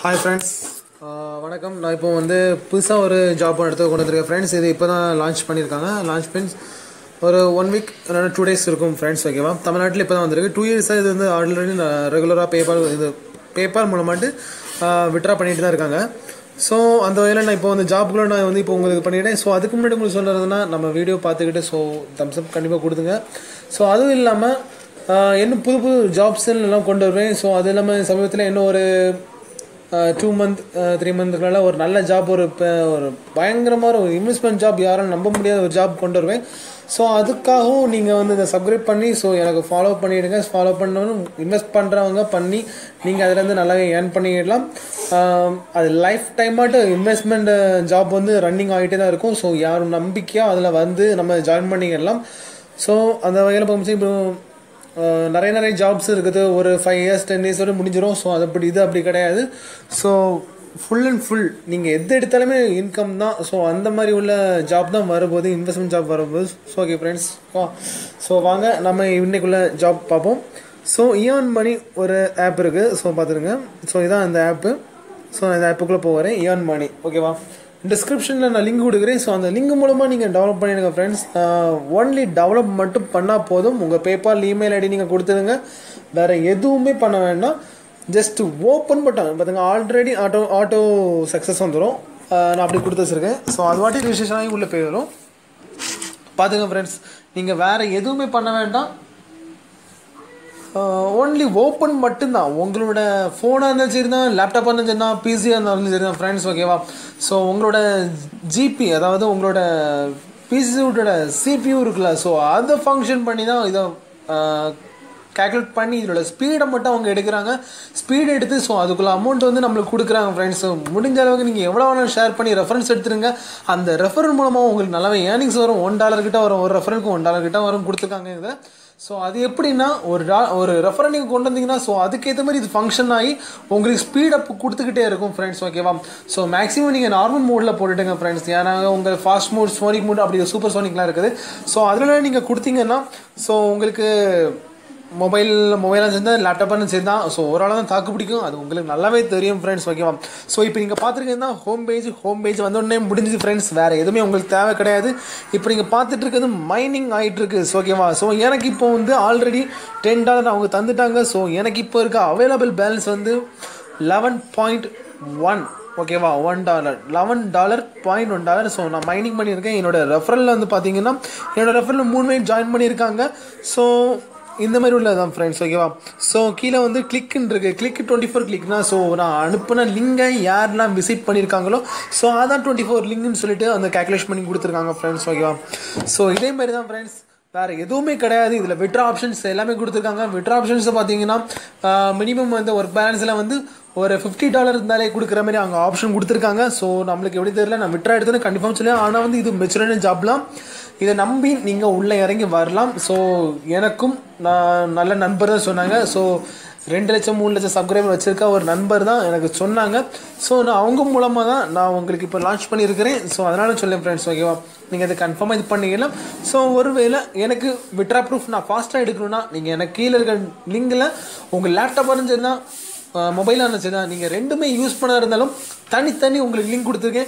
hi friends வணக்கம் நான் இப்போ வந்து புதுசாக ஒரு ஜாப் எடுத்து கொண்டு வந்திருக்கேன் ஃப்ரெண்ட்ஸ் இது இப்போ தான் லான்ச் பண்ணியிருக்காங்க லான்ச் மீன்ஸ் ஒரு ஒன் வீக் இல்லைனா டூ டேஸ் இருக்கும் ஃப்ரெண்ட்ஸ் ஓகேவா தமிழ்நாட்டில் இப்போ தான் வந்திருக்கு டூ இயர்ஸாக இது வந்து ஆல்ரெடி ரெகுலராக பேபால் இது பேபால் மூலமாட்டு விட்ரா பண்ணிட்டு தான் இருக்காங்க ஸோ அந்த வகையில் நான் இப்போ வந்து ஜாப்குள்ளே நான் வந்து இப்போ உங்களுக்கு பண்ணிட்டேன் ஸோ அதுக்கு முன்னாடி உங்களுக்கு சொல்கிறதுனா நம்ம வீடியோ பார்த்துக்கிட்டு ஸோ தம்ஸ் அப் கண்டிப்பாக கொடுத்துங்க ஸோ அதுவும் இல்லாமல் இன்னும் புது புது ஜாப்ஸ் எல்லாம் கொண்டு வருவேன் ஸோ அது இல்லாமல் சமீபத்தில் இன்னும் ஒரு டூ மந்த் த்ரீ மந்த்துக்குள்ள ஒரு நல்ல ஜாப் ஒரு இப்போ ஒரு பயங்கரமான ஒரு இன்வெஸ்ட்மெண்ட் ஜாப் யாரும் நம்ப முடியாத ஒரு ஜாப் கொண்டு வருவேன் ஸோ அதுக்காகவும் நீங்கள் வந்து இதை சப்ஸ்கிரைப் பண்ணி ஸோ எனக்கு ஃபாலோ பண்ணிவிடுங்க ஃபாலோ பண்ணணும் இன்வெஸ்ட் பண்ணுறவங்க பண்ணி நீங்கள் அதுலேருந்து நல்லாவே ஏர்ன் பண்ணிடலாம் அது லைஃப் டைமாட்டு இன்வெஸ்ட்மெண்ட் ஜாப் வந்து ரன்னிங் ஆகிட்டே தான் இருக்கும் ஸோ யாரும் நம்பிக்கையாக அதில் வந்து நம்ம ஜாயின் பண்ணிக்கிடலாம் ஸோ அந்த வகையில் பார்க்கும்போது இப்போ நிறைய நிறைய ஜாப்ஸ் இருக்குது ஒரு ஃபைவ் இயர்ஸ் டென் இயர்ஸோட முடிஞ்சிடும் ஸோ அது அப்படி இது அப்படி கிடையாது ஸோ ஃபுல் அண்ட் ஃபுல் நீங்கள் எது எடுத்தாலுமே இன்கம் தான் ஸோ அந்த மாதிரி உள்ள ஜாப் தான் வரும்போது இன்வெஸ்ட்மெண்ட் ஜாப் வரும்போது ஸோ ஓகே ஃப்ரெண்ட்ஸ் ஸோ வாங்க நம்ம இன்னைக்குள்ள ஜாப் பார்ப்போம் ஸோ இயான் மணி ஒரு ஆப் இருக்குது ஸோ பார்த்துருங்க ஸோ இதான் அந்த ஆப்பு ஸோ நான் இந்த ஆப்புக்குள்ளே போகிறேன் இயான் மணி ஓகேவா டிஸ்கிரிப்ஷனில் நான் லிங்க் கொடுக்குறேன் ஸோ அந்த லிங்க் மூலமாக நீங்கள் டெவலப் பண்ணிடுங்க ஃப்ரெண்ட்ஸ் ஒன்லி டெவலப் மட்டும் பண்ணால் போதும் உங்கள் பேபால் இமெயில் ஐடி நீங்கள் கொடுத்துருங்க வேறு எதுவுமே பண்ண வேண்டாம் ஜஸ்ட் ஓப்பன் பட்டன் பார்த்துங்க ஆல்ரெடி ஆட்டோ ஆட்டோ சக்ஸஸ் வந்துடும் நான் அப்படி கொடுத்து வச்சுருக்கேன் ஸோ அது வாட்டி ரிஜிஸ்ட்ரேஷன் ஆகி உள்ளே போயிடும் பார்த்துங்க ஃப்ரெண்ட்ஸ் நீங்கள் வேறு எதுவுமே பண்ண வேண்டாம் ஓன்லி ஓப்பன் மட்டும்தான் உங்களோட ஃபோனாக இருந்தாலும் சரி தான் லேப்டாப்பாக இருந்தாலும் சரி தான் பிசியாக இருந்தாலும் சரி தான் ஃப்ரெண்ட்ஸ் ஓகேவா ஸோ உங்களோட ஜிபி அதாவது உங்களோட பிசியோட சிபியூ இருக்குல்ல ஸோ அதை ஃபங்க்ஷன் பண்ணி தான் இதை கேல்குலேட் பண்ணி இதோட ஸ்பீடை மட்டும் அவங்க எடுக்கிறாங்க ஸ்பீடு எடுத்து ஸோ அதுக்குள்ள அமௌண்ட் வந்து நம்மளுக்கு கொடுக்குறாங்க ஃப்ரெண்ட்ஸ் முடிஞ்ச அளவுக்கு நீங்கள் எவ்வளோ வேணாலும் ஷேர் பண்ணி ரெஃபரன்ஸ் எடுத்துருங்க அந்த ரெஃபரல் மூலமாக உங்களுக்கு நல்லாவே ஏர்னிங்ஸ் வரும் ஒன் டாலர் கிட்ட வரும் ஒரு ரெஃபரலுக்கு ஒன் டாலர் கிட்ட வரும் கொடுத்துருக்காங்க இதை ஸோ அது எப்படின்னா ஒரு டா ஒரு ரெஃபரல் நீங்கள் கொண்டு வந்தீங்கன்னா ஸோ அதுக்கேற்ற மாதிரி இது ஃபங்க்ஷன் ஆகி உங்களுக்கு ஸ்பீட் அப் கொடுத்துக்கிட்டே இருக்கும் ஃப்ரெண்ட்ஸ் ஓகேவா ஸோ மேக்ஸிமம் நீங்கள் நார்மல் மோடில் போட்டுட்டுங்க ஃப்ரெண்ட்ஸ் ஏன்னா உங்கள் ஃபாஸ்ட் மோட் சோனிக் மோட் அப்படி சூப்பர் சோனிக்லாம் இருக்குது ஸோ அதில் நீங்கள் கொடுத்தீங்கன்னா ஸோ உங்களுக்கு மொபைல் மொபைலாக சேர்ந்தால் லேப்டாப்பாக சரி தான் ஸோ ஓரளவு தான் தாக்கு பிடிக்கும் அது உங்களுக்கு நல்லாவே தெரியும் ஃப்ரெண்ட்ஸ் ஓகேவா ஸோ இப்போ நீங்கள் பார்த்துருக்கீங்கன்னா ஹோம் பேஜ் ஹோம் பேஜ் வந்தோடனே முடிஞ்சுது ஃப்ரெண்ட்ஸ் வேறு எதுவுமே உங்களுக்கு தேவை கிடையாது இப்போ நீங்கள் பார்த்துட்டு இருக்கிறது மைனிங் ஆகிட்டு இருக்கு ஓகேவா ஸோ எனக்கு இப்போ வந்து ஆல்ரெடி டென் டாலர் அவங்க தந்துட்டாங்க ஸோ எனக்கு இப்போ இருக்க அவைலபிள் பேலன்ஸ் வந்து லெவன் பாயிண்ட் ஒன் ஓகேவா one dollar eleven dollar point one dollar so நான் மைனிங் பண்ணியிருக்கேன் என்னோட ரெஃபரலில் வந்து பார்த்தீங்கன்னா என்னோட ரெஃபரலில் மூணு பேர் ஜாயின் பண்ணியிருக்காங்க ஸோ இந்த மாதிரி உள்ளதான் ஃப்ரெண்ட்ஸ் ஓகேவா ஸோ கீழே வந்து கிளிக்னு இருக்கு கிளிக் டுவெண்ட்டி ஃபோர் கிளிக்னா ஸோ நான் அனுப்பின லிங்கை யாரெல்லாம் விசிட் பண்ணியிருக்காங்களோ ஸோ அதான் டுவெண்ட்டி ஃபோர் லிங்க்னு சொல்லிட்டு அந்த கேல்குலேஷன் பண்ணி கொடுத்துருக்காங்க ஃப்ரெண்ட்ஸ் ஓகேவா ஸோ இதே மாதிரி தான் ஃப்ரெண்ட்ஸ் வேறு எதுவுமே கிடையாது இதில் விட்ரா ஆப்ஷன்ஸ் எல்லாமே கொடுத்துருக்காங்க விட்ரா ஆப்ஷன்ஸை பார்த்தீங்கன்னா மினிமம் வந்து ஒர்க் பேலன்ஸில் வந்து ஒரு ஃபிஃப்டி டாலர் இருந்தாலே கொடுக்குற மாதிரி அவங்க ஆப்ஷன் கொடுத்துருக்காங்க ஸோ நம்மளுக்கு எப்படி தெரியல நான் விட்ரா எடுத்தேன்னு கன்ஃபார்ம் சொல்லி ஆனால் வந்து இது மெச்சுரான ஜாப்லாம் இதை நம்பி நீங்கள் உள்ளே இறங்கி வரலாம் ஸோ எனக்கும் நான் நல்ல நண்பர் தான் சொன்னாங்க ஸோ ரெண்டு லட்சம் மூணு லட்சம் சப்ஸ்கிரைபர் வச்சுருக்க ஒரு நண்பர் தான் எனக்கு சொன்னாங்க ஸோ நான் அவங்க மூலமாக தான் நான் உங்களுக்கு இப்போ லான்ச் பண்ணியிருக்கிறேன் ஸோ அதனால் சொல்லேன் ஃப்ரெண்ட்ஸ் ஓகேவா நீங்கள் அதை கன்ஃபார்மாக இது பண்ணிக்கலாம் ஸோ ஒருவேளை எனக்கு விட்ரா ப்ரூஃப் நான் ஃபாஸ்ட்டாக எடுக்கணும்னா நீங்கள் எனக்கு கீழே இருக்க லிங்கில் உங்கள் லேப்டாப் சரி தான் மொபைலாக இருந்துச்சு தான் நீங்கள் ரெண்டுமே யூஸ் பண்ண இருந்தாலும் தனித்தனி உங்களுக்கு லிங்க் கொடுத்துருக்கேன்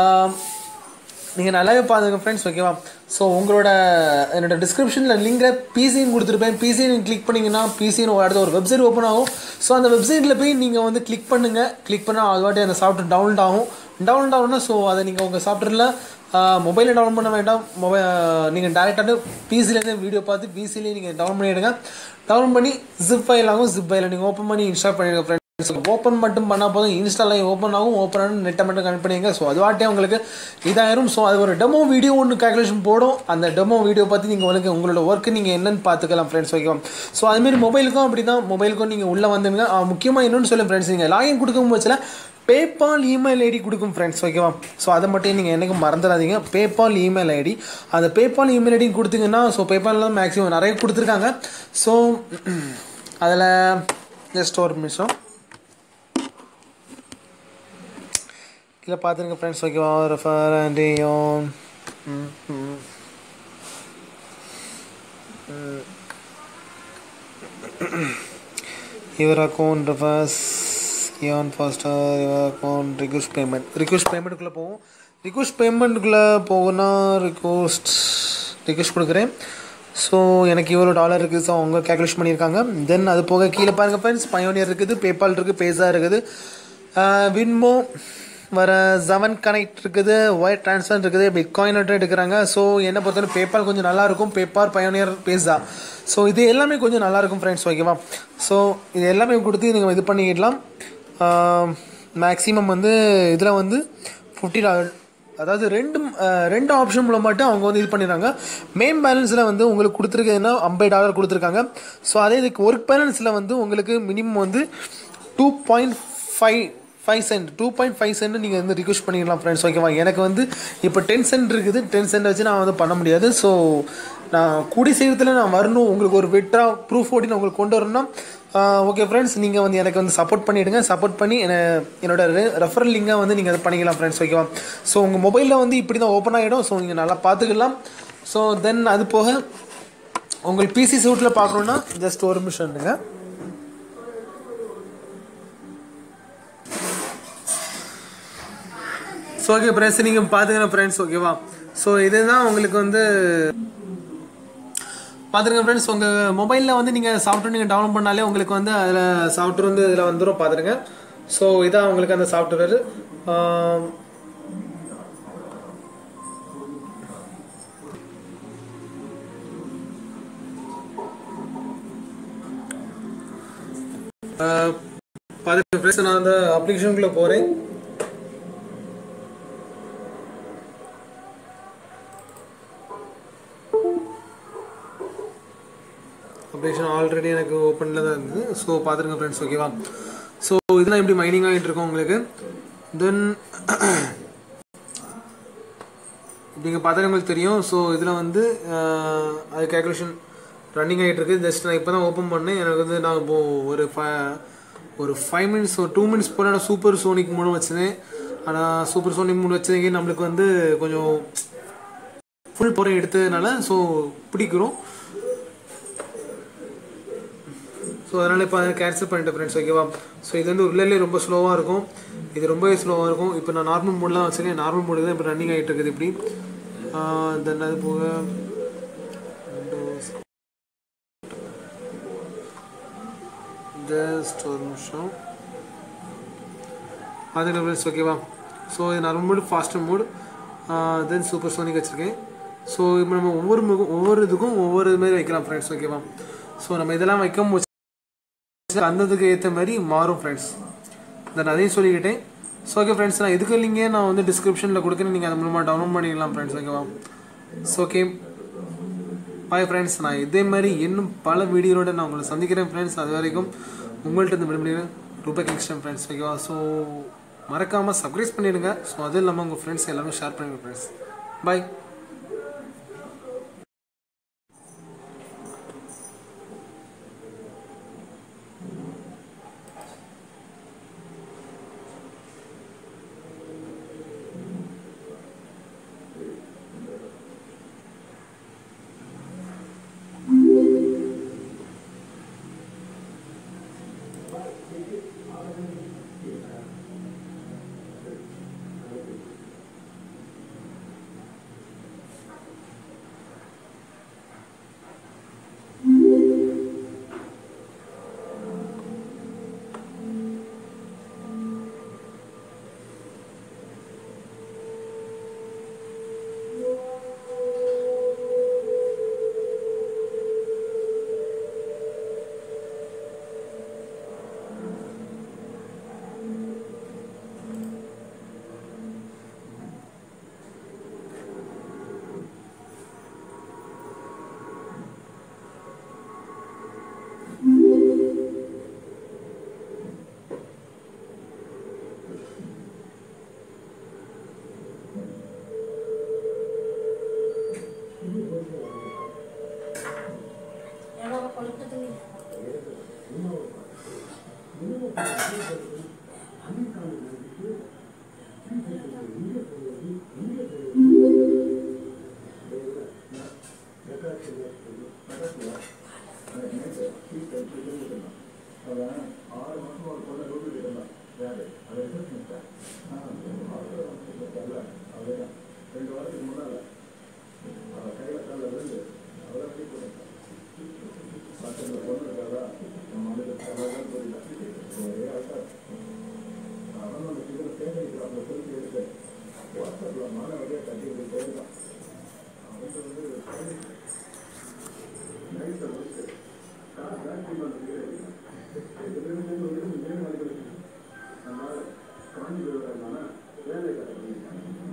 நீங்கள் நல்லாவே பாருங்க ஃப்ரெண்ட்ஸ் ஓகேவா ஸோ உங்களோட என்னோட டிஸ்கிரிப்ஷனில் லிங்கில் பிசின்னு கொடுத்துருப்பேன் பிசின்னு கிளிக் பண்ணிங்கன்னா பிசின்னு ஒரு இடத்துல ஒரு வெப்சைட் ஓப்பன் ஆகும் ஸோ அந்த வெப்சைட்டில் போய் நீங்கள் வந்து கிளிக் பண்ணுங்கள் கிளிக் பண்ணால் அது வாட்டி அந்த சாஃப்ட்வேர் டவுன்லோட் ஆகும் டவுன்லோட் ஆகும்னா ஸோ அதை நீங்கள் உங்கள் சாஃப்ட்வேரில் மொபைலில் டவுன்லோட் பண்ண வேண்டாம் மொபைல் நீங்கள் டேரெக்டாக பிசிலேருந்து வீடியோ பார்த்து பிசிலேயே நீங்கள் டவுன் பண்ணிவிடுங்க டவுன் பண்ணி ஜிப் ஃபைல் ஆகும் ஜிப் ஃபைலை நீங்கள் ஓப்பன் பண்ணி இன்ஸ்டால் பண்ணிடுங்க ஃப்ரெண்ட்ஸ் ஓப்பன் மட்டும் பண்ணால் போதும் இன்ஸ்டால ஓப்பன் ஆகும் ஓப்பன் ஆகும் நெட்டை மட்டும் கனெக்ட் பண்ணிங்க ஸோ அது வாட்டே உங்களுக்கு இதாயிரும் ஸோ அது ஒரு டெமோ வீடியோ ஒன்று கேல்குலேஷன் போடும் அந்த டெமோ வீடியோ பார்த்து நீங்கள் உங்களுக்கு உங்களோட ஒர்க்கு நீங்கள் என்னென்னு பார்த்துக்கலாம் ஃப்ரெண்ட்ஸ் ஓகேவா ஸோ அதுமாரி மொபைலுக்கும் அப்படி தான் மொபைலுக்கும் நீங்கள் உள்ளே வந்தீங்க முக்கியமாக இன்னொன்று சொல்லுங்கள் ஃப்ரெண்ட்ஸ் நீங்கள் லாகின் கொடுக்கும் பட்சத்தில் பேபால் இமெயில் ஐடி கொடுக்கும் ஃப்ரெண்ட்ஸ் ஓகேவா ஸோ அதை மட்டும் நீங்கள் எனக்கு மறந்துடாதீங்க பேபால் இமெயில் ஐடி அந்த பேபால் இமெயில் ஐடி கொடுத்தீங்கன்னா ஸோ பேபால்லாம் மேக்ஸிமம் நிறைய கொடுத்துருக்காங்க ஸோ அதில் ஜஸ்ட் ஒரு நிமிஷம் கீழே பார்த்துருங்க ஃப்ரெண்ட்ஸ் ஓகேவா ரெஃபர் அண்டியும் your account refers ஏன் ஃபாஸ்ட்டாக அக்கௌண்ட் ரிக்வஸ்ட் பேமெண்ட் ரிக்வஸ்ட் பேமெண்ட்டுக்குள்ளே போவோம் ரிக்வஸ்ட் பேமெண்ட்டுக்குள்ளே போகணும்னா ரிக்வஸ்ட் ரிக்வஸ்ட் கொடுக்குறேன் ஸோ எனக்கு இவ்வளோ டாலர் இருக்குது ஸோ அவங்க கேல்குலேஷன் பண்ணியிருக்காங்க தென் அது போக கீழே பாருங்கள் ஃப்ரெண்ட்ஸ் பயோனியர் இருக்குது பேபால் இருக்குது பேஸா இருக்குது வின்மோ வர ஜவன் கனெக்ட் இருக்குது ஒயிட் ட்ரான்ஸ்ஃபர் இருக்குது பிட்காயின் எடுக்கிறாங்க ஸோ என்ன பொறுத்தவரை பேபால் கொஞ்சம் நல்லா இருக்கும் பேபால் பயோனியர் பேஸா ஸோ இது எல்லாமே கொஞ்சம் நல்லா இருக்கும் ஃப்ரெண்ட்ஸ் ஓகேவா ஸோ இது எல்லாமே கொடுத்து நீங்கள் இது பண்ணிக்கிடலாம் மேக்ஸிமம் வந்து இதில் வந்து ஃபிஃப்டி டாலர் அதாவது ரெண்டு அஹ், ரெண்டு ஆப்ஷன் மூலம் மட்டும் அவங்க வந்து இது பண்ணிடுறாங்க மெயின் பேலன்ஸில் வந்து உங்களுக்கு கொடுத்துருக்குதுன்னா ஐம்பது டாலர் கொடுத்துருக்காங்க ஸோ அதே இதுக்கு ஒர்க் பேலன்ஸில் வந்து உங்களுக்கு மினிமம் வந்து two point five five cent two point five cent நீங்கள் வந்து ரிக்வஸ்ட் பண்ணிக்கலாம் ஃப்ரெண்ட்ஸ் ஓகேவா எனக்கு வந்து இப்போ டென் சென்ட் இருக்குது டென் சென்ட் வச்சு நான் வந்து பண்ண முடியாது ஸோ நான் கூடி சீக்கிரத்தில் நான் வரணும் உங்களுக்கு ஒரு வெட்டா ப்ரூஃப் ஓட்டி நான் உங்களுக்கு கொண்டு வரணும்னா ஓகே ஃப்ரெண்ட்ஸ் நீங்கள் வந்து எனக்கு வந்து சப்போர்ட் பண்ணிவிடுங்க சப்போர்ட் பண்ணி என்ன என்னோட ரெஃபரல் லிங்கை வந்து நீங்கள் அதை பண்ணிக்கலாம் ஃப்ரெண்ட்ஸ் ஓகேவா ஸோ உங்கள் மொபைலில் வந்து இப்படி தான் ஓப்பன் ஆகிடும் ஸோ நீங்கள் நல்லா பார்த்துக்கலாம் ஸோ தென் அது போக உங்கள் பிசி சூட்டில் பார்க்கணுன்னா ஜஸ்ட் ஒரு நிமிஷம் இருந்துங்க ஸோ ஓகே ஃப்ரெண்ட்ஸ் நீங்கள் பார்த்துக்கலாம் ஃப்ரெண்ட்ஸ் ஓகேவா ஸோ இதுதான் உங்களுக்கு வந்து பார்த்துருங்க ஃப்ரெண்ட்ஸ் உங்கள் மொபைலில் வந்து நீங்கள் சாஃப்ட்வேர் நீங்கள் டவுன்லோட் பண்ணாலே உங்களுக்கு வந்து அதில் சாஃப்ட்வேர் வந்து இதில் வந்துடும் பார்த்துருங்க ஸோ இதான் உங்களுக்கு அந்த சாஃப்ட்வேர் பார்த்துருங்க ஃப்ரெண்ட்ஸ் நான் அந்த அப்ளிகேஷனுக்குள்ளே போகிறேன் அப்ளிகேஷன் ஆல்ரெடி எனக்கு ஓப்பனில் தான் இருந்தது ஸோ பார்த்துருங்க ஃப்ரெண்ட்ஸ் ஓகேவா ஸோ இதெல்லாம் எப்படி மைனிங் ஆகிட்டு இருக்கும் உங்களுக்கு தென் நீங்கள் பார்த்தாலே உங்களுக்கு தெரியும் ஸோ இதில் வந்து அஹ், அது கேல்குலேஷன் ரன்னிங் ஆகிட்டு இருக்கு ஜஸ்ட் நான் இப்போ தான் ஓப்பன் பண்ணேன் எனக்கு வந்து நான் இப்போ ஒரு ஃபை ஒரு ஃபைவ் மினிட்ஸ் ஒரு டூ மினிட்ஸ் போல நான் சூப்பர் சோனிக் மூணு வச்சிருந்தேன் ஆனால் சூப்பர் சோனிக் மூணு வச்சதுக்கே நம்மளுக்கு வந்து கொஞ்சம் ஃபுல் பொறை எடுத்ததுனால ஸோ பிடிக்கிறோம் ஸோ அதனால் இப்போ அதை கேன்சல் பண்ணிட்டேன் ஃப்ரெண்ட்ஸ் ஓகேவா ஸோ இது வந்து உள்ளே ரொம்ப ஸ்லோவாக இருக்கும் இது ரொம்பவே ஸ்லோவாக இருக்கும் இப்போ நான் நார்மல் மோட்லாம் வச்சுருக்கேன் நார்மல் மோடு தான் இப்போ ரன்னிங் ஆகிட்டு இருக்குது இப்படி தென் அது போக ஜஸ்ட் ஒரு நிமிஷம் அதுக்கு ஃப்ரெண்ட்ஸ் ஓகேவா ஸோ இது normal mode faster mode then supersonic வச்சுருக்கேன் ஸோ இப்போ நம்ம ஒவ்வொரு முகம் ஒவ்வொரு இதுக்கும் ஒவ்வொரு இது மாதிரி வைக்கலாம் ஃப்ரெண்ட்ஸ் ஓகேவா ஸோ நம்ம இதெல்லாம் வைக்கும் போது அந்ததுக்கு ஏற்ற மாதிரி மாறும் ஃப்ரெண்ட்ஸ் தென் அதையும் சொல்லிக்கிட்டேன் ஸோ ஓகே ஃப்ரெண்ட்ஸ் நான் இதுக்கு இல்லைங்க நான் வந்து டிஸ்கிரிப்ஷனில் கொடுக்குறேன் நீங்கள் அது மூலமாக டவுன்லோட் பண்ணிக்கலாம் ஃப்ரெண்ட்ஸ் ஓகேவா ஸோ ஓகே பாய் ஃப்ரெண்ட்ஸ் நான் இதே மாதிரி இன்னும் பல வீடியோட நான் உங்களை சந்திக்கிறேன் ஃப்ரெண்ட்ஸ் அது வரைக்கும் உங்கள்கிட்ட இந்த விரும்புகிறேன் ரூபா கிங்ஸ்டன் ஃப்ரெண்ட்ஸ் ஓகேவா ஸோ மறக்காமல் சப்ஸ்கிரைப் பண்ணிடுங்க ஸோ அது இல்லாமல் உங்கள் ஃப்ரெண்ட்ஸ் எல்லாமே ஷேர் பண்ணுங்க ஃப்ரெண்ட்ஸ் பாய் ஆறு மாசம் ஒரு பொண்ணை ரோட்டு அதனால காஞ்சி விடுறதுனால வேலை கட்டணும்